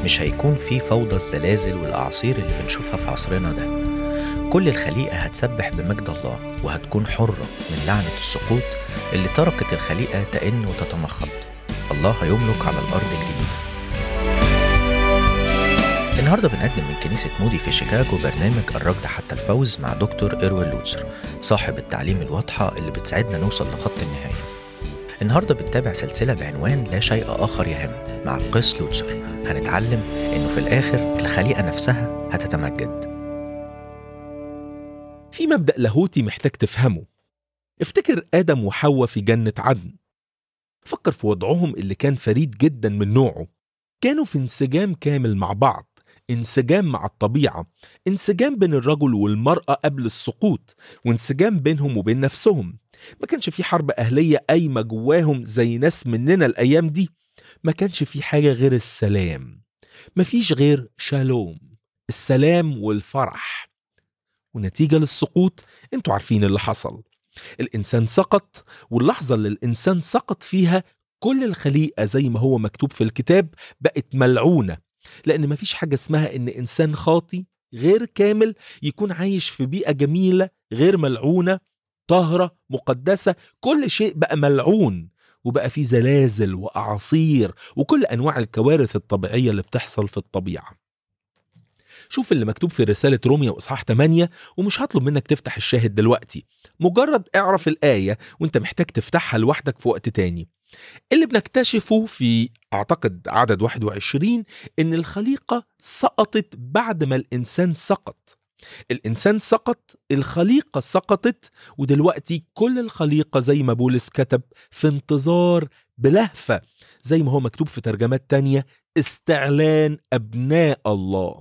مش هيكون في فوضى الزلازل والأعاصير اللي بنشوفها في عصرنا ده كل الخليقة هتسبح بمجد الله وهتكون حرة من لعنة السقوط اللي تركت الخليقة تئن وتتمخض الله هيملك على الأرض الجديدة النهارده بنقدم من كنيسة مودي في شيكاغو برنامج الركض حتى الفوز مع دكتور إيروين لوتسر صاحب التعليم الواضحة اللي بتساعدنا نوصل لخط النهاية النهارده بنتابع سلسلة بعنوان لا شيء آخر يهم مع القس لوتسر هنتعلم إنه في الآخر الخليقة نفسها هتتمجد في مبدأ لاهوتي محتاج تفهمه افتكر آدم وحواء في جنة عدن فكر في وضعهم اللي كان فريد جدا من نوعه كانوا في انسجام كامل مع بعض انسجام مع الطبيعة انسجام بين الرجل والمرأة قبل السقوط وانسجام بينهم وبين نفسهم ما كانش في حرب أهلية قايمة جواهم زي ناس مننا الأيام دي ما كانش في حاجة غير السلام مفيش غير شالوم السلام والفرح ونتيجة للسقوط انتوا عارفين اللي حصل الإنسان سقط واللحظة اللي الإنسان سقط فيها كل الخليقة زي ما هو مكتوب في الكتاب بقت ملعونة لأن مفيش حاجة اسمها إن إنسان خاطي غير كامل يكون عايش في بيئة جميلة غير ملعونة طاهرة مقدسة كل شيء بقى ملعون وبقى في زلازل وأعاصير وكل أنواع الكوارث الطبيعية اللي بتحصل في الطبيعة شوف اللي مكتوب في رسالة روميا وإصحاح 8 ومش هطلب منك تفتح الشاهد دلوقتي مجرد اعرف الآية وانت محتاج تفتحها لوحدك في وقت تاني اللي بنكتشفه في أعتقد عدد 21 إن الخليقة سقطت بعد ما الإنسان سقط الإنسان سقط الخليقة سقطت ودلوقتي كل الخليقة زي ما بولس كتب في انتظار بلهفة زي ما هو مكتوب في ترجمات تانية استعلان أبناء الله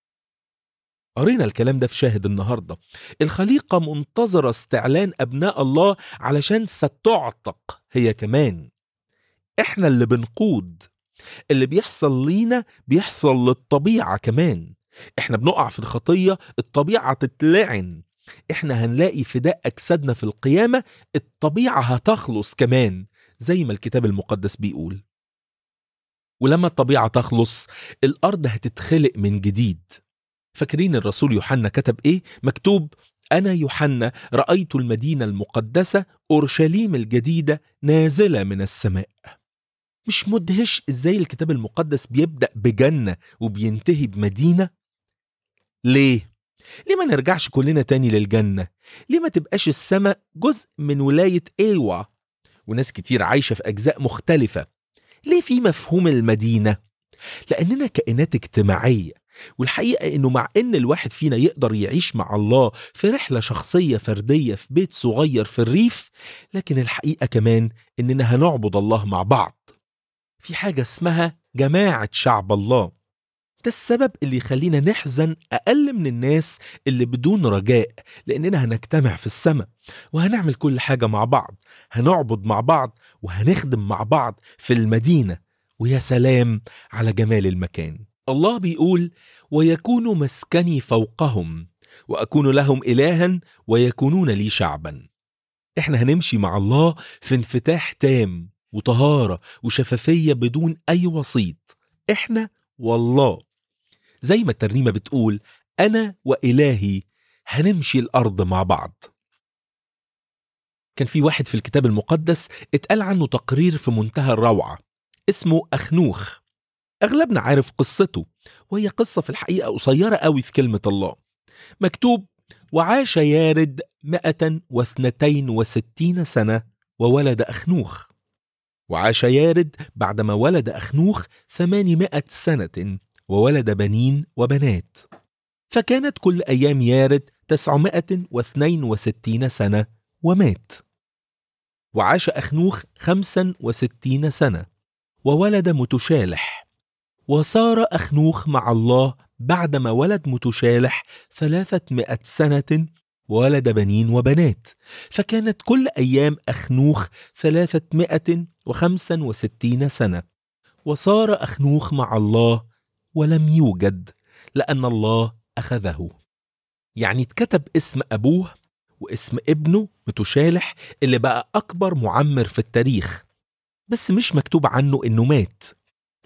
قرينا الكلام ده في شاهد النهارده الخليقه منتظره استعلان ابناء الله علشان ستعتق هي كمان احنا اللي بنقود اللي بيحصل لينا بيحصل للطبيعه كمان احنا بنقع في الخطيه الطبيعه تتلعن احنا هنلاقي فداء اجسادنا في القيامه الطبيعه هتخلص كمان زي ما الكتاب المقدس بيقول ولما الطبيعه تخلص الارض هتتخلق من جديد فاكرين الرسول يوحنا كتب ايه مكتوب انا يوحنا رايت المدينه المقدسه اورشليم الجديده نازله من السماء مش مدهش ازاي الكتاب المقدس بيبدا بجنه وبينتهي بمدينه ليه ليه ما نرجعش كلنا تاني للجنه ليه ما تبقاش السماء جزء من ولايه ايوا وناس كتير عايشه في اجزاء مختلفه ليه في مفهوم المدينه لاننا كائنات اجتماعيه والحقيقة إنه مع إن الواحد فينا يقدر يعيش مع الله في رحلة شخصية فردية في بيت صغير في الريف لكن الحقيقة كمان إننا هنعبد الله مع بعض في حاجة اسمها جماعة شعب الله ده السبب اللي يخلينا نحزن أقل من الناس اللي بدون رجاء لأننا هنجتمع في السماء وهنعمل كل حاجة مع بعض هنعبد مع بعض وهنخدم مع بعض في المدينة ويا سلام على جمال المكان الله بيقول ويكون مسكني فوقهم واكون لهم الها ويكونون لي شعبا احنا هنمشي مع الله في انفتاح تام وطهاره وشفافيه بدون اي وسيط احنا والله زي ما الترنيمه بتقول انا والهي هنمشي الارض مع بعض كان في واحد في الكتاب المقدس اتقال عنه تقرير في منتهى الروعه اسمه اخنوخ أغلبنا عارف قصته وهي قصة في الحقيقة قصيرة قوي في كلمة الله مكتوب وعاش يارد مائة واثنتين وستين سنة وولد أخنوخ وعاش يارد بعدما ولد أخنوخ ثمانمائة سنة وولد بنين وبنات فكانت كل أيام يارد تسعمائة واثنين وستين سنة ومات وعاش أخنوخ خمسا وستين سنة وولد متشالح وصار أخنوخ مع الله بعدما ولد متشالح ثلاثة سنة وولد بنين وبنات فكانت كل أيام أخنوخ ثلاثة وخمسا وستين سنة وصار أخنوخ مع الله ولم يوجد لأن الله أخذه يعني اتكتب اسم أبوه واسم ابنه متشالح اللي بقى أكبر معمر في التاريخ بس مش مكتوب عنه إنه مات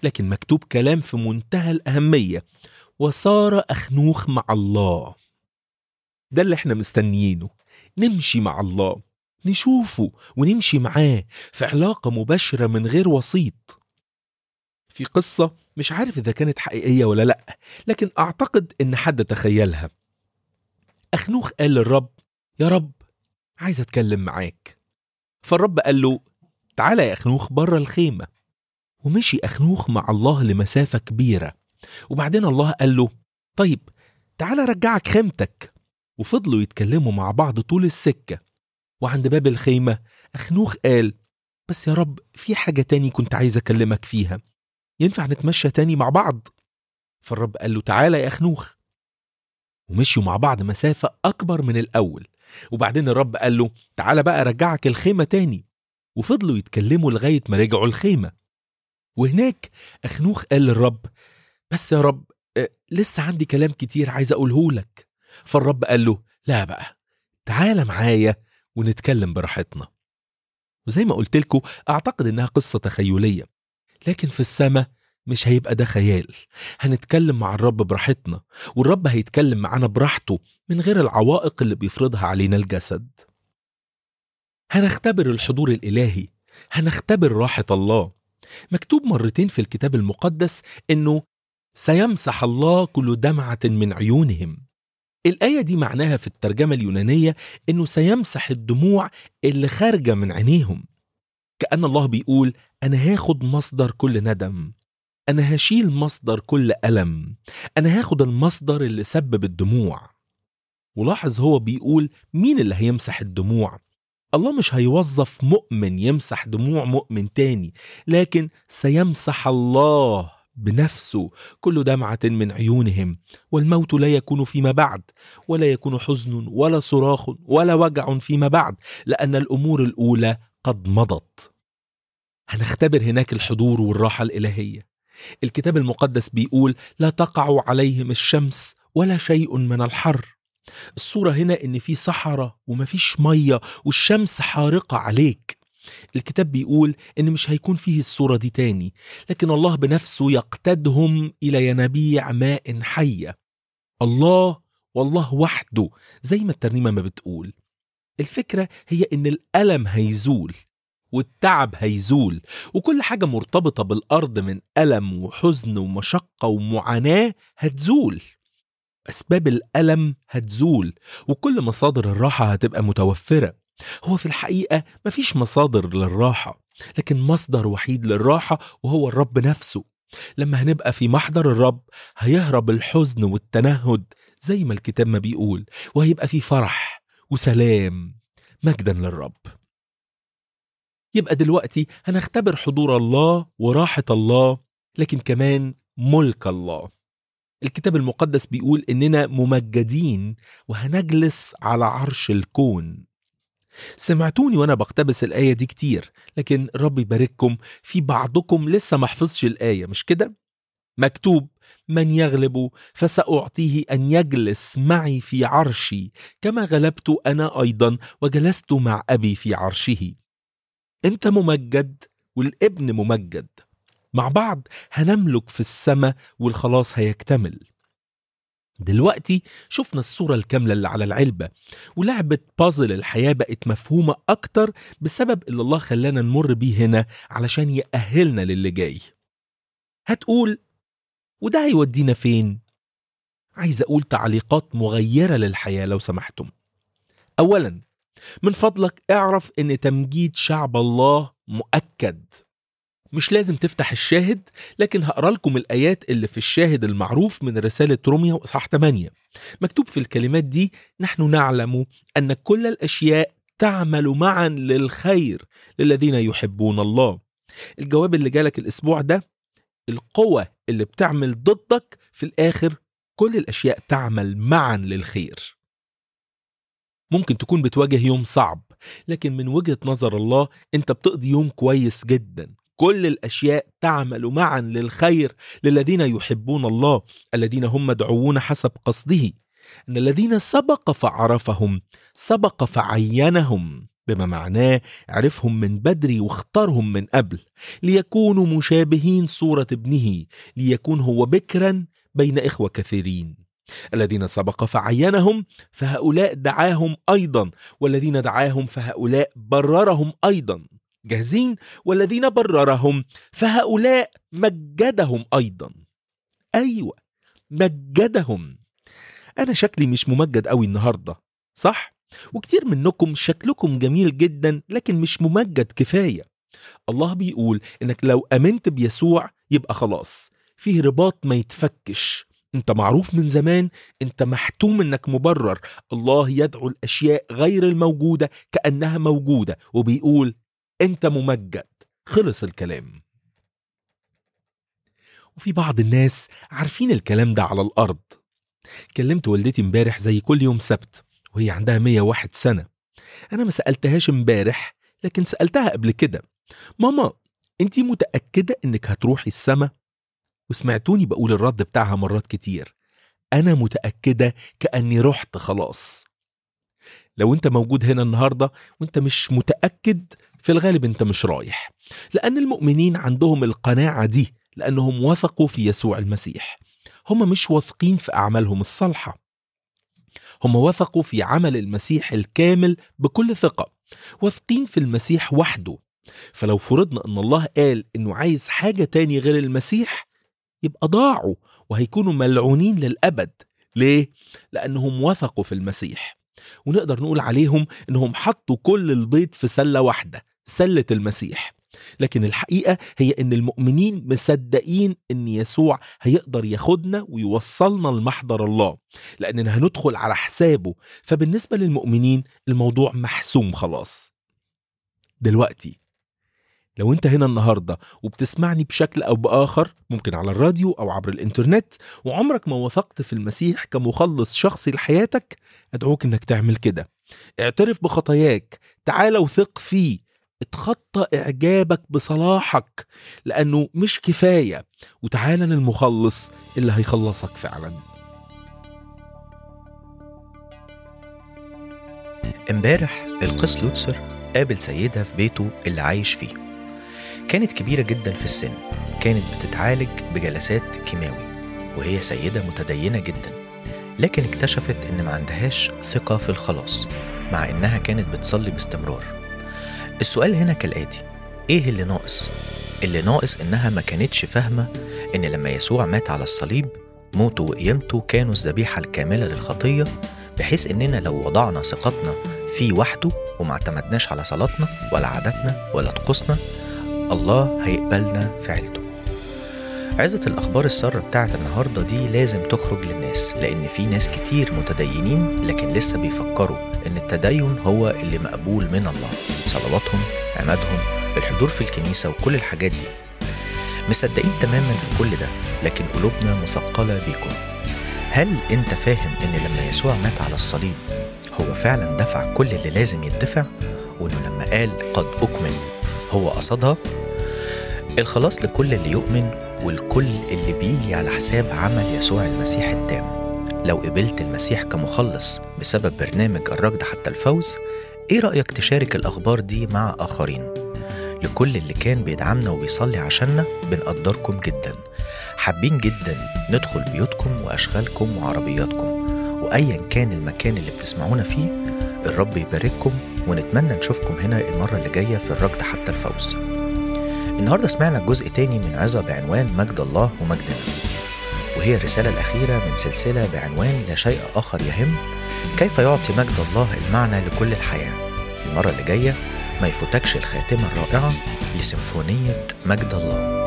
لكن مكتوب كلام في منتهى الأهمية وصار أخنوخ مع الله ده اللي احنا مستنيينه نمشي مع الله نشوفه ونمشي معاه في علاقة مباشرة من غير وسيط في قصة مش عارف إذا كانت حقيقية ولا لأ لكن أعتقد إن حد تخيلها أخنوخ قال للرب يا رب عايز أتكلم معاك فالرب قال له تعالى يا أخنوخ بره الخيمة ومشي أخنوخ مع الله لمسافة كبيرة وبعدين الله قال له طيب تعالى رجعك خيمتك وفضلوا يتكلموا مع بعض طول السكة وعند باب الخيمة أخنوخ قال بس يا رب في حاجة تاني كنت عايز أكلمك فيها ينفع نتمشى تاني مع بعض فالرب قال له تعالى يا أخنوخ ومشيوا مع بعض مسافة أكبر من الأول وبعدين الرب قال له تعالى بقى رجعك الخيمة تاني وفضلوا يتكلموا لغاية ما رجعوا الخيمة وهناك أخنوخ قال للرب بس يا رب أه لسه عندي كلام كتير عايز أقوله لك فالرب قال له لا بقى تعالى معايا ونتكلم براحتنا وزي ما قلت لكم أعتقد إنها قصة تخيلية لكن في السماء مش هيبقى ده خيال هنتكلم مع الرب براحتنا والرب هيتكلم معانا براحته من غير العوائق اللي بيفرضها علينا الجسد هنختبر الحضور الإلهي هنختبر راحة الله مكتوب مرتين في الكتاب المقدس إنه سيمسح الله كل دمعة من عيونهم الآية دي معناها في الترجمة اليونانية إنه سيمسح الدموع اللي خارجة من عينيهم كأن الله بيقول أنا هاخد مصدر كل ندم أنا هشيل مصدر كل ألم أنا هاخد المصدر اللي سبب الدموع ولاحظ هو بيقول مين اللي هيمسح الدموع الله مش هيوظف مؤمن يمسح دموع مؤمن تاني لكن سيمسح الله بنفسه كل دمعة من عيونهم والموت لا يكون فيما بعد ولا يكون حزن ولا صراخ ولا وجع فيما بعد لأن الأمور الأولى قد مضت هنختبر هناك الحضور والراحة الإلهية الكتاب المقدس بيقول لا تقع عليهم الشمس ولا شيء من الحر الصورة هنا إن في صحراء ومفيش مية والشمس حارقة عليك الكتاب بيقول إن مش هيكون فيه الصورة دي تاني لكن الله بنفسه يقتدهم إلى ينابيع ماء حية الله والله وحده زي ما الترنيمة ما بتقول الفكرة هي إن الألم هيزول والتعب هيزول وكل حاجة مرتبطة بالأرض من ألم وحزن ومشقة ومعاناة هتزول أسباب الألم هتزول وكل مصادر الراحة هتبقى متوفرة هو في الحقيقة مفيش مصادر للراحة لكن مصدر وحيد للراحة وهو الرب نفسه لما هنبقى في محضر الرب هيهرب الحزن والتنهد زي ما الكتاب ما بيقول وهيبقى في فرح وسلام مجدا للرب يبقى دلوقتي هنختبر حضور الله وراحة الله لكن كمان ملك الله الكتاب المقدس بيقول إننا ممجدين وهنجلس على عرش الكون سمعتوني وأنا بقتبس الآية دي كتير لكن رب يبارككم في بعضكم لسه ما حفظش الآية مش كده؟ مكتوب من يغلب فسأعطيه أن يجلس معي في عرشي كما غلبت أنا أيضا وجلست مع أبي في عرشه أنت ممجد والابن ممجد مع بعض هنملك في السماء والخلاص هيكتمل دلوقتي شفنا الصورة الكاملة اللي على العلبة ولعبة بازل الحياة بقت مفهومة أكتر بسبب اللي الله خلانا نمر بيه هنا علشان يأهلنا للي جاي هتقول وده هيودينا فين؟ عايز أقول تعليقات مغيرة للحياة لو سمحتم أولا من فضلك اعرف ان تمجيد شعب الله مؤكد مش لازم تفتح الشاهد لكن هقرا لكم الايات اللي في الشاهد المعروف من رساله روميا واصحاح 8 مكتوب في الكلمات دي نحن نعلم ان كل الاشياء تعمل معا للخير للذين يحبون الله الجواب اللي جالك الاسبوع ده القوة اللي بتعمل ضدك في الاخر كل الاشياء تعمل معا للخير ممكن تكون بتواجه يوم صعب لكن من وجهة نظر الله انت بتقضي يوم كويس جدا كل الاشياء تعمل معا للخير للذين يحبون الله الذين هم مدعوون حسب قصده ان الذين سبق فعرفهم سبق فعينهم بما معناه عرفهم من بدري واختارهم من قبل ليكونوا مشابهين صورة ابنه ليكون هو بكرا بين إخوة كثيرين الذين سبق فعينهم فهؤلاء دعاهم أيضا والذين دعاهم فهؤلاء بررهم أيضا جاهزين والذين بررهم فهؤلاء مجدهم أيضا أيوة مجدهم أنا شكلي مش ممجد قوي النهاردة صح؟ وكتير منكم شكلكم جميل جدا لكن مش ممجد كفاية الله بيقول إنك لو أمنت بيسوع يبقى خلاص فيه رباط ما يتفكش انت معروف من زمان انت محتوم انك مبرر الله يدعو الاشياء غير الموجوده كانها موجوده وبيقول انت ممجد خلص الكلام وفي بعض الناس عارفين الكلام ده على الارض كلمت والدتي امبارح زي كل يوم سبت وهي عندها 101 سنه انا ما سالتهاش امبارح لكن سالتها قبل كده ماما انتي متاكده انك هتروحي السما وسمعتوني بقول الرد بتاعها مرات كتير أنا متأكدة كأني رحت خلاص لو أنت موجود هنا النهاردة وأنت مش متأكد في الغالب أنت مش رايح لأن المؤمنين عندهم القناعة دي لأنهم وثقوا في يسوع المسيح هم مش واثقين في أعمالهم الصالحة هم وثقوا في عمل المسيح الكامل بكل ثقة واثقين في المسيح وحده فلو فرضنا أن الله قال أنه عايز حاجة تاني غير المسيح يبقى ضاعوا وهيكونوا ملعونين للأبد ليه؟ لأنهم وثقوا في المسيح ونقدر نقول عليهم إنهم حطوا كل البيض في سلة واحدة سلة المسيح لكن الحقيقة هي إن المؤمنين مصدقين إن يسوع هيقدر ياخدنا ويوصلنا لمحضر الله لأننا هندخل على حسابه فبالنسبة للمؤمنين الموضوع محسوم خلاص دلوقتي لو انت هنا النهارده وبتسمعني بشكل او باخر ممكن على الراديو او عبر الانترنت وعمرك ما وثقت في المسيح كمخلص شخصي لحياتك ادعوك انك تعمل كده اعترف بخطاياك تعال وثق فيه اتخطى اعجابك بصلاحك لانه مش كفايه وتعال للمخلص اللي هيخلصك فعلا امبارح القس لوتسر قابل سيدة في بيته اللي عايش فيه كانت كبيرة جدا في السن كانت بتتعالج بجلسات كيماوي وهي سيدة متدينة جدا لكن اكتشفت ان ما عندهاش ثقة في الخلاص مع انها كانت بتصلي باستمرار السؤال هنا كالآتي ايه اللي ناقص؟ اللي ناقص انها ما كانتش فاهمة ان لما يسوع مات على الصليب موته وقيامته كانوا الذبيحة الكاملة للخطية بحيث اننا لو وضعنا ثقتنا فيه وحده وما اعتمدناش على صلاتنا ولا عاداتنا ولا طقوسنا الله هيقبلنا في عيلته عزة الأخبار السارة بتاعت النهاردة دي لازم تخرج للناس لأن في ناس كتير متدينين لكن لسه بيفكروا إن التدين هو اللي مقبول من الله صلواتهم عمادهم الحضور في الكنيسة وكل الحاجات دي مصدقين تماما في كل ده لكن قلوبنا مثقلة بيكم هل انت فاهم ان لما يسوع مات على الصليب هو فعلا دفع كل اللي لازم يدفع وانه لما قال قد اكمل هو قصدها الخلاص لكل اللي يؤمن والكل اللي بيجي على حساب عمل يسوع المسيح التام لو قبلت المسيح كمخلص بسبب برنامج الركض حتى الفوز ايه رأيك تشارك الأخبار دي مع آخرين لكل اللي كان بيدعمنا وبيصلي عشاننا بنقدركم جدا حابين جدا ندخل بيوتكم وأشغالكم وعربياتكم وأيا كان المكان اللي بتسمعونا فيه الرب يبارككم ونتمنى نشوفكم هنا المرة اللي جاية في الركض حتى الفوز النهاردة سمعنا جزء تاني من عظة بعنوان مجد الله ومجدنا وهي الرسالة الأخيرة من سلسلة بعنوان لا شيء آخر يهم كيف يعطي مجد الله المعنى لكل الحياة المرة اللي جاية ما يفوتكش الخاتمة الرائعة لسيمفونية مجد الله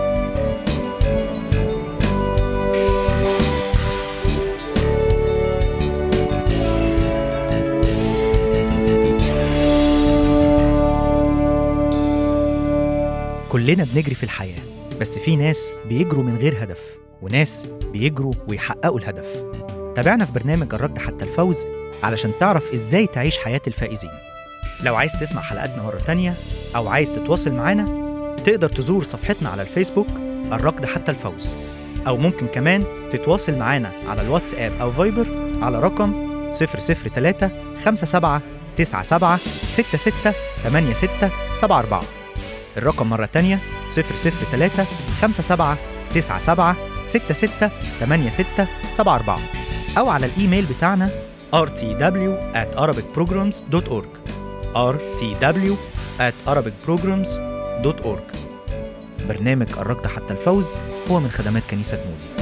كلنا بنجري في الحياة بس في ناس بيجروا من غير هدف وناس بيجروا ويحققوا الهدف تابعنا في برنامج الركض حتى الفوز علشان تعرف ازاي تعيش حياة الفائزين لو عايز تسمع حلقاتنا مرة تانية أو عايز تتواصل معانا تقدر تزور صفحتنا على الفيسبوك الركض حتى الفوز أو ممكن كمان تتواصل معانا على الواتساب أو فايبر على رقم 003 57 97 97 66 86 74 الرقم مرة تانية 003 57 97 66 86 74 أو على الإيميل بتاعنا rtw at arabicprograms.org rtw at arabicprograms.org برنامج قربت حتى الفوز هو من خدمات كنيسة مودي